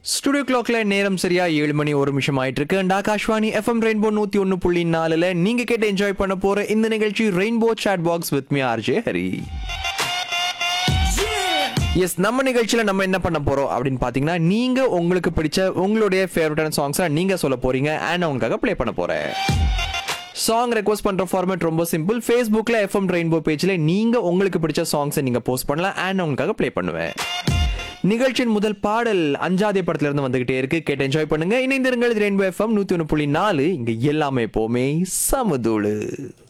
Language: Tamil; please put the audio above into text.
ஸ்டுடியோ கிளாக்ல நேரம் சரியா ஏழு மணி ஒரு நிமிஷம் ஆயிட்டு இருக்கு அண்ட் ஆகாஷ்வாணி எஃப்எம் ரெயின்போ நூத்தி ஒன்னு புள்ளி நாலுல நீங்க கேட்டு என்ஜாய் பண்ண போற இந்த நிகழ்ச்சி rainbow chat box with me RJ Hari S நம்ம நிகழ்ச்சியில நம்ம என்ன பண்ண போறோம் அப்படின்னு பாத்தீங்கன்னா நீங்க உங்களுக்கு பிடிச்ச உங்களுடைய ஃபேவரட்டான சாங்ஸை நீங்க சொல்ல போறீங்க அண்ட் உங்களுக்காக ப்ளே பண்ண போறேன் சாங் ரெக்வஸ்ட் பண்ற ஃபார்மேட் ரொம்ப சிம்பிள் ஃபேஸ்புக்ல எஃப்எம் ரெயின்போ பேஜ்ல நீங்க உங்களுக்கு பிடிச்ச சாங்ஸை நீங்க போஸ்ட் பண்ணலாம் அண்ட் உங்களுக்காக ப்ளே பண்ணுவேன் நிகழ்ச்சியின் முதல் பாடல் அஞ்சாதே படத்துல இருந்து வந்துகிட்டே இருக்கு கேட்டு என்ஜாய் பண்ணுங்க இணைந்திருங்கள் ரெயின்போ எஃப்எம் நூத்தி ஒன்று புள்ளி நாலு இங்க எல்லாமே போமே சமதூளு